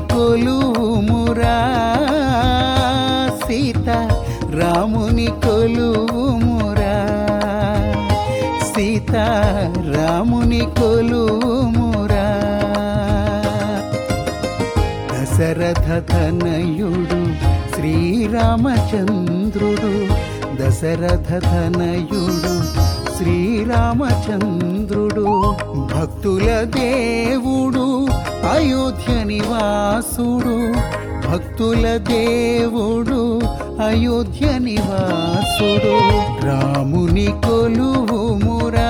కొలువుమురా సీత రాముని కొలువుమురా సీత రాముని కొలువుమురా దశరథ తనయుడు శ్రీరామచంద్రుడు దశరథ తనయుడు శ్రీరామచంద్రుడు భక్తుల దేవుడు అయోధ్య నివాసుడు భక్తుల దేవుడు అయోధ్య నివాసుడు రాముని కొలువుమురా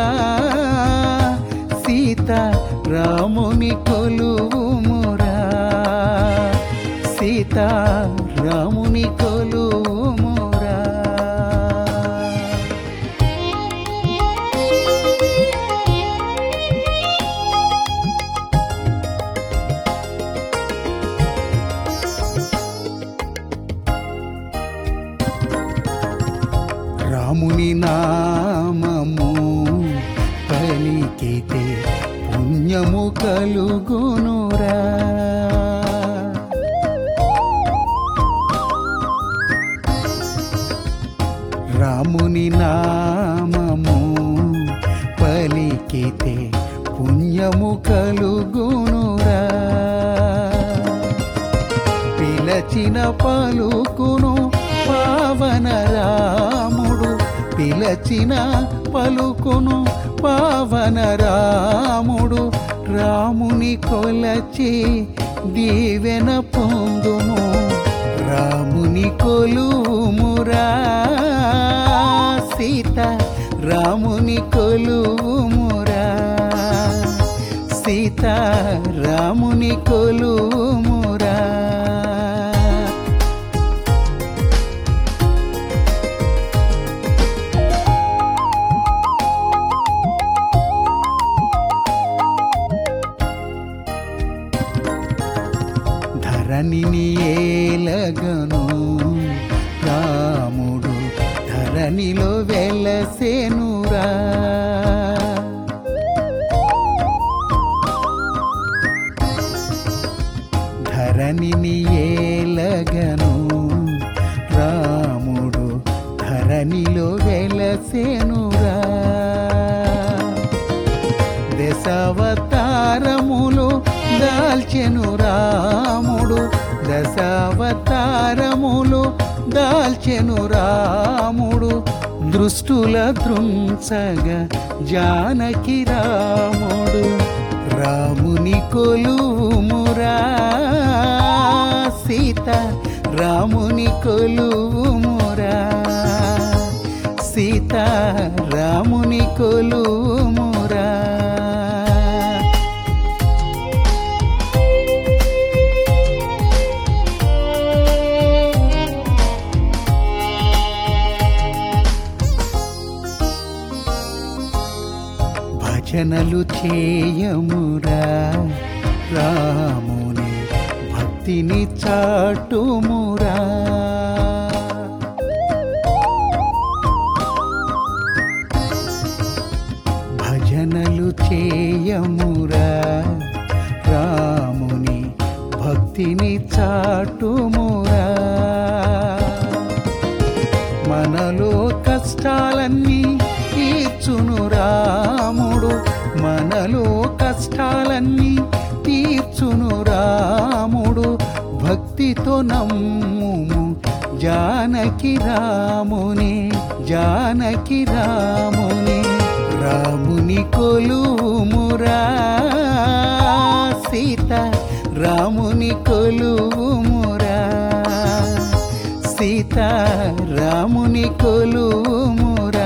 సీత రాముని కొలువుమురా సీత రాముని కొలువుమురా రాముని నామము పలికితే పుణ్యము కలుగునురా రాముని నామము పలికితే పుణ్యము కలుగునురా పిలచిన పలుకును పావన రాముడు పిలచిన పలుకును పావన రాముడు రాముని కొలచి దీవెన పొందుము రాముని కొలువుమురా సీత రాముని కొలువుమురా సీత రాముని కొలువుమురా ధరణిని ఏలగను రాముడు ధరణిలో వెలసేనురా ధరణిని ఏలగను రాముడు ధరణిలో వెలసేనురా దశావతారములు దాల్చెను రాముడు దశావతారములు దాల్చెను రాముడు దృష్టుల దృంసగ జానకి రాముడు రాముని కొలువుమురా సీత రాముని కొలువుమురా సీత రాముని కొలువుమురా భజనలు చేయమురా రాముని భక్తిని చాటుమురా భజనలు చేయమురా రాముని భక్తిని చాటుమురా మనలో కష్టాలన్నీ తీర్చును రాముడు మనలో కష్టాలన్నీ తీర్చును రాముడు భక్తితో నమ్ముము జానకి రాముని జానకి రాముని రాముని కొలువుమురా సీత రాముని కొలువుమురా సీత రాముని కొలువుమురా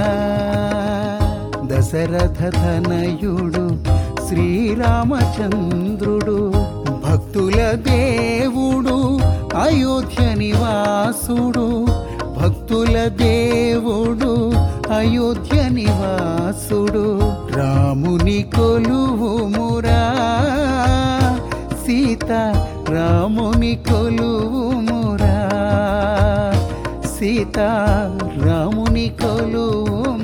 దశరథ తనయుడు శ్రీరామచంద్రుడు భక్తుల దేవుడు అయోధ్య నివాసుడు భక్తుల దేవుడు అయోధ్య నివాసుడు రాముని కొలువుమురా సీత రాముని కొలువుమురా సీత రాముని కొలువుమురా